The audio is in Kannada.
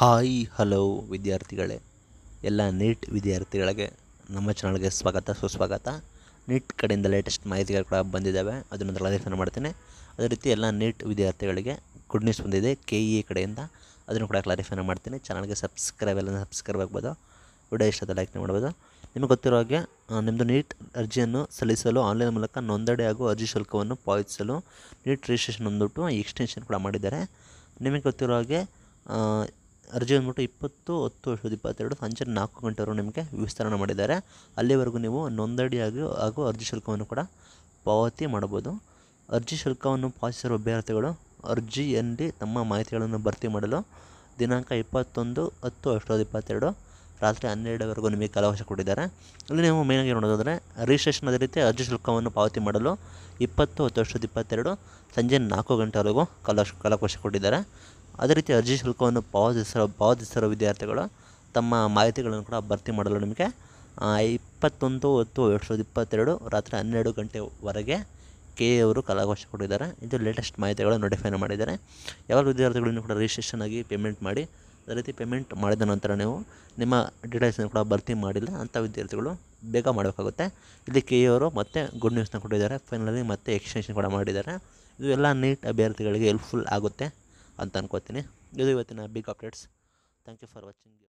ಹಾಯ್ ಹಲೋ ವಿದ್ಯಾರ್ಥಿಗಳೇ ಎಲ್ಲ ನೀಟ್ ವಿದ್ಯಾರ್ಥಿಗಳಿಗೆ ನಮ್ಮ ಚಾನಲ್ಗೆ ಸ್ವಾಗತ ಸುಸ್ವಾಗತ ನೀಟ್ ಕಡೆಯಿಂದ ಲೇಟೆಸ್ಟ್ ಮಾಹಿತಿಗಳು ಕೂಡ ಬಂದಿದ್ದಾವೆ ಅದನ್ನು ಕ್ಲಾರಿಫೈ ಮಾಡ್ತೇನೆ ಅದೇ ರೀತಿ ಎಲ್ಲ ನೀಟ್ ವಿದ್ಯಾರ್ಥಿಗಳಿಗೆ ಗುಡ್ ನ್ಯೂಸ್ ಬಂದಿದೆ ಕೆ ಇ ಕಡೆಯಿಂದ ಅದನ್ನು ಕೂಡ ಕ್ಲಾರಿಫೈ ಮಾಡ್ತೀನಿ ಚಾನಲ್ಗೆ ಸಬ್ಸ್ಕ್ರೈಬ್ ಎಲ್ಲ ಸಬ್ಸ್ಕ್ರೈಬ್ ಆಗ್ಬೋದು ವಿಡಿಯೋ ಇಷ್ಟದ ಲೈಕ್ ಮಾಡ್ಬೋದು ನಿಮಗೆ ಗೊತ್ತಿರೋ ಹಾಗೆ ಆ, ನಿಮ್ಮದು ನೀಟ್ ಅರ್ಜಿಯನ್ನು ಸಲ್ಲಿಸಲು ಆನ್ಲೈನ್ ಮೂಲಕ ನೋಂದಣಿ ಹಾಗೂ ಅರ್ಜಿ ಶುಲ್ಕವನ್ನು ಪಾವತಿಸಲು ನೀಟ್ ರಿಜಿಸ್ಟ್ರೇಷನ್ ಅಂದ್ಬಿಟ್ಟು ಎಕ್ಸ್ಟೆನ್ಷನ್ ಕೂಡ ಮಾಡಿದ್ದಾರೆ ನಿಮಗೆ ಗೊತ್ತಿರೋ ಹಾಗೆ ಆ, ಅರ್ಜಿ ಬಂದ್ಬಿಟ್ಟು ಇಪ್ಪತ್ತು ಹತ್ತು ಎರಡು ಸಾವಿರದ ಇಪ್ಪತ್ತೆರಡು ಸಂಜೆ ನಾಲ್ಕು ಗಂಟೆವರೆಗೂ ನಿಮಗೆ ವಿಸ್ತರಣೆ ಮಾಡಿದ್ದಾರೆ ಅಲ್ಲಿವರೆಗೂ ನೀವು ನೋಂದಣಿ ಹಾಗೂ ಹಾಗೂ ಅರ್ಜಿ ಶುಲ್ಕವನ್ನು ಕೂಡ ಪಾವತಿ ಮಾಡಬಹುದು ಅರ್ಜಿ ಶುಲ್ಕವನ್ನು ಪಾವತಿಸಿರುವ ಅಭ್ಯರ್ಥಿಗಳು ಅರ್ಜಿಯಲ್ಲಿ ತಮ್ಮ ಮಾಹಿತಿಗಳನ್ನು ಭರ್ತಿ ಮಾಡಲು ದಿನಾಂಕ ಇಪ್ಪತ್ತೊಂದು ಹತ್ತು ಎರಡು ಸಾವಿರದ ಇಪ್ಪತ್ತೆರಡು ರಾತ್ರಿ ಹನ್ನೆರಡವರೆಗೂ ನಿಮಗೆ ಕಾಲಾವಕಾಶ ಕೊಟ್ಟಿದ್ದಾರೆ ಇಲ್ಲಿ ನೀವು ಮೇನಾಗಿ ನೋಡೋದಾದರೆ ರಿಜಿಸ್ಟ್ರೇಷನ್ ಅದೇ ರೀತಿ ಅರ್ಜಿ ಶುಲ್ಕವನ್ನು ಪಾವತಿ ಮಾಡಲು ಇಪ್ಪತ್ತು ಹತ್ತು ಎರಡು ಸಾವಿರದ ಇಪ್ಪತ್ತೆರಡು ಸಂಜೆ ನಾಲ್ಕು ಗಂಟೆವರೆಗೂ ಕಾಲ ಕಾಲಾವಕಾಶ ಕೊಟ್ಟಿದ್ದಾರೆ ಅದೇ ರೀತಿ ಅರ್ಜಿ ಶುಲ್ಕವನ್ನು ಪಾವತಿಸಿರೋ ಪಾವತಿಸಿರೋ ವಿದ್ಯಾರ್ಥಿಗಳು ತಮ್ಮ ಮಾಹಿತಿಗಳನ್ನು ಕೂಡ ಭರ್ತಿ ಮಾಡಲು ನಿಮಗೆ ಆ, ಇಪ್ಪತ್ತೊಂದು ಹತ್ತು ಎರಡು ಸಾವಿರದ ಇಪ್ಪತ್ತೆರಡು ರಾತ್ರಿ ಹನ್ನೆರಡು ಗಂಟೆವರೆಗೆ ಕೆ ಎ ಅವರು ಕಾಲಾವಕಾಶ ಕೊಟ್ಟಿದ್ದಾರೆ ಇದು ಲೇಟೆಸ್ಟ್ ಮಾಹಿತಿಗಳು ನೋಟಿಫೈ ಮಾಡಿದ್ದಾರೆ ಯಾವ ವಿದ್ಯಾರ್ಥಿಗಳನ್ನು ಕೂಡ ರಿಜಿಸ್ಟ್ರೇಷನ್ ಆಗಿ ಪೇಮೆಂಟ್ ಮಾಡಿ ಅದೇ ರೀತಿ ಪೇಮೆಂಟ್ ಮಾಡಿದ ನಂತರ ನೀವು ನಿಮ್ಮ ಡೀಟೇಲ್ಸನ್ನು ಕೂಡ ಭರ್ತಿ ಮಾಡಿಲ್ಲ ಅಂಥ ವಿದ್ಯಾರ್ಥಿಗಳು ಬೇಗ ಮಾಡಬೇಕಾಗುತ್ತೆ ಇಲ್ಲಿ ಕೆ ಎ ಅವರು ಮತ್ತೆ ಗುಡ್ ನ್ಯೂಸ್ನ ಕೊಟ್ಟಿದ್ದಾರೆ ಫೈನಲಿ ಮತ್ತೆ ಎಕ್ಸ್ಟೆನ್ಷನ್ ಕೂಡ ಮಾಡಿದ್ದಾರೆ ಇದು ಎಲ್ಲ ನೀಟ್ ಅಭ್ಯರ್ಥಿಗಳಿಗೆ ಹೆಲ್ಪ್ಫುಲ್ ಆಗುತ್ತೆ ಅಂತ ಅನ್ಕೋತೀನಿ ಇದು ಇವತ್ತಿನ big updates thank you for watching